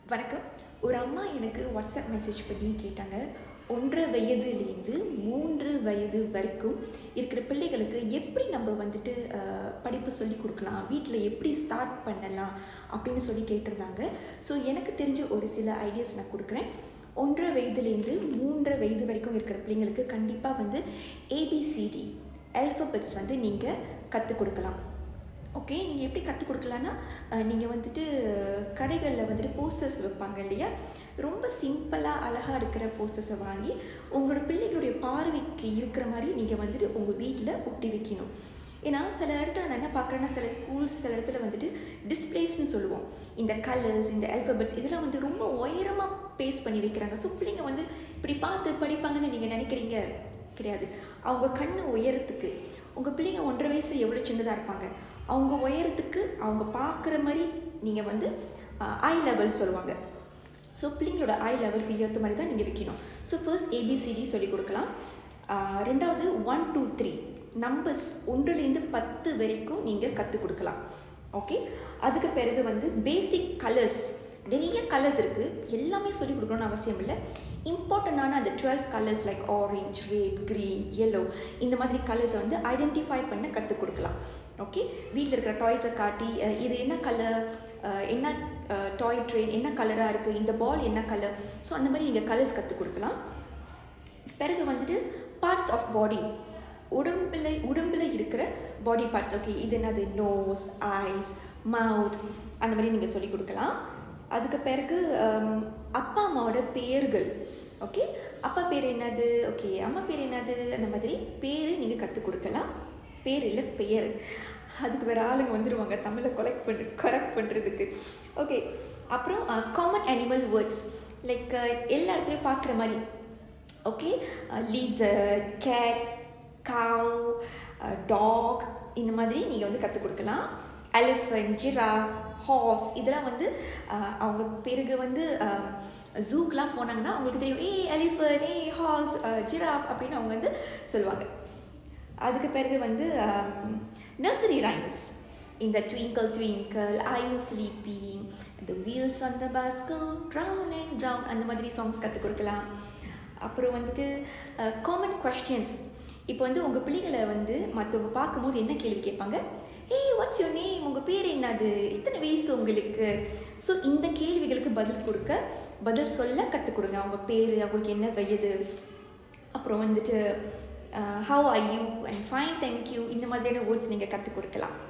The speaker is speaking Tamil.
வணக்கம் ஒரு அம்மா எனக்கு வாட்ஸ்அப் மெசேஜ் பண்ணி கேட்டாங்க ஒன்றரை வயதுலேருந்து மூன்று வயது வரைக்கும் இருக்கிற பிள்ளைகளுக்கு எப்படி நம்ம வந்துட்டு அஹ், படிப்பு சொல்லி கொடுக்கலாம் வீட்டில் எப்படி ஸ்டார்ட் பண்ணலாம் அப்படின்னு சொல்லி கேட்டிருந்தாங்க ஸோ எனக்கு தெரிஞ்ச ஒரு சில ஐடியாஸ் நான் கொடுக்குறேன் ஒன்றரை வயதுலேருந்து மூன்றரை வயது வரைக்கும் இருக்கிற பிள்ளைங்களுக்கு கண்டிப்பாக வந்து ஏபிசிடி ஆல்ஃபபெட்ஸ் வந்து நீங்கள் கற்றுக் கொடுக்கலாம் ஓகே நீங்கள் எப்படி கற்றுக் கொடுக்கலான்னா நீங்கள் வந்துட்டு கடைகளில் வந்துட்டு போஸ்டர்ஸ் வைப்பாங்க இல்லையா ரொம்ப சிம்பிளாக அழகாக இருக்கிற போஸ்டர்ஸை வாங்கி உங்களோட பிள்ளைகளுடைய பார்வைக்கு இருக்கிற மாதிரி நீங்கள் வந்துட்டு உங்கள் வீட்டில் ஒட்டி வைக்கணும் ஏன்னா சில இடத்துல நான் என்ன பார்க்குறேன்னா சில ஸ்கூல்ஸ் சில இடத்துல வந்துட்டு டிஸ்பிளேஸ்னு சொல்லுவோம் இந்த கலர்ஸ் இந்த ஆல்ஃபபெட்ஸ் இதெல்லாம் வந்து ரொம்ப உயரமாக பேஸ் பண்ணி வைக்கிறாங்க ஸோ பிள்ளைங்க வந்து இப்படி பார்த்து படிப்பாங்கன்னு நீங்கள் நினைக்கிறீங்க கிடையாது அவங்க கண்ணு உயரத்துக்கு உங்கள் பிள்ளைங்க ஒன்றரை வயசு எவ்வளோ சின்னதாக இருப்பாங்க அவங்க உயரத்துக்கு அவங்க பார்க்குற மாதிரி நீங்கள் வந்து ஐ லெவல் சொல்லுவாங்க ஸோ பிள்ளைங்களோட ஐ லெவலுக்கு ஏற்ற மாதிரி தான் நீங்கள் வைக்கணும் ஸோ ஃபர்ஸ்ட் ஏபிசிடி சொல்லிக் கொடுக்கலாம் ஆஹ் ரெண்டாவது ஒன் டூ த்ரீ நம்பர்ஸ் ஒன்றுலேருந்து பத்து வரைக்கும் நீங்கள் கற்றுக் கொடுக்கலாம் ஓகே அதுக்கு பிறகு வந்து பேசிக் கலர்ஸ் நிறைய கலர்ஸ் இருக்குது எல்லாமே சொல்லிக் கொடுக்கணும்னு அவசியம் இல்லை இம்பார்ட்டண்டான அந்த twelve colours like orange red green yellow இந்த மாதிரி கலர்ஸை வந்து ஐடென்டிஃபை பண்ண கற்றுக் கொடுக்கலாம் ஓகே வீட்டில் இருக்கிற டாய்ஸை காட்டி அஹ், இது என்ன கலர் என்ன டாய் ட்ரெயின் என்ன கலராக இருக்குது இந்த பால் என்ன கலர் ஸோ அந்த மாதிரி நீங்கள் கலர்ஸ் கற்றுக் கொடுக்கலாம் பிறகு வந்துட்டு பார்ட்ஸ் ஆஃப் பாடி உடம்புல உடம்புல இருக்கிற பாடி பார்ட்ஸ் ஓகே இது என்னது நோஸ் ஐஸ் மவுத் அந்த மாதிரி நீங்கள் சொல்லிக் கொடுக்கலாம் அதுக்கு பிறகு ஹம், அப்பா அம்மாவோட பேர்கள் ஓகே அப்பா பேர் என்னது ஓகே அம்மா பேர் என்னது அந்த மாதிரி பேர் நீங்கள் கற்றுக் கொடுக்கலாம் பேர் இல்லை பெயர் அதுக்கு வேறு ஆளுங்க வந்துடுவாங்க தமிழை கொலெக்ட் பண்ணு கரெக்ட் பண்ணுறதுக்கு ஓகே அப்புறம் காமன் அனிமல் வேர்ட்ஸ் லைக் எல்லா இடத்துலையும் பார்க்குற மாதிரி okay lizard cat cow dog இந்த மாதிரி நீங்கள் வந்து கற்றுக் கொடுக்கலாம் எலிஃபண்ட் ஜிராஃப் ஹார்ஸ் இதெல்லாம் வந்து அஹ், அவங்க பிறகு வந்து ஜூக்கெலாம் போனாங்கன்னா அவங்களுக்கு தெரியும் a elephant a horse giraffe அப்படின்னு அவங்க வந்து சொல்லுவாங்க அதுக்கு பிறகு வந்து நர்சரி ரைம்ஸ் இந்த twinkle twinkle I you sleeping the wheels on the bus go round and round அந்த மாதிரி சாங்ஸ் கற்றுக் கொடுக்கலாம் அப்புறம் வந்துட்டு காமன் கொஸ்டின்ஸ் இப்போ வந்து உங்கள் பிள்ளைகளை வந்து மற்றவங்க பார்க்கும்போது என்ன கேள்வி கேட்பாங்க ஏய் வாட்ஸ் யோர் நேம் உங்கள் பேர் என்னது இத்தனை வயசு உங்களுக்கு ஸோ இந்த கேள்விகளுக்கு பதில் கொடுக்க பதில் சொல்ல கற்றுக் கொடுங்க அவங்க பேர் அவங்களுக்கு என்ன வயது அப்புறம் வந்துட்டு how I you and fine thank you இந்த மாதிரியான வேர்ட்ஸ் நீங்கள் கற்றுக் கொடுக்கலாம்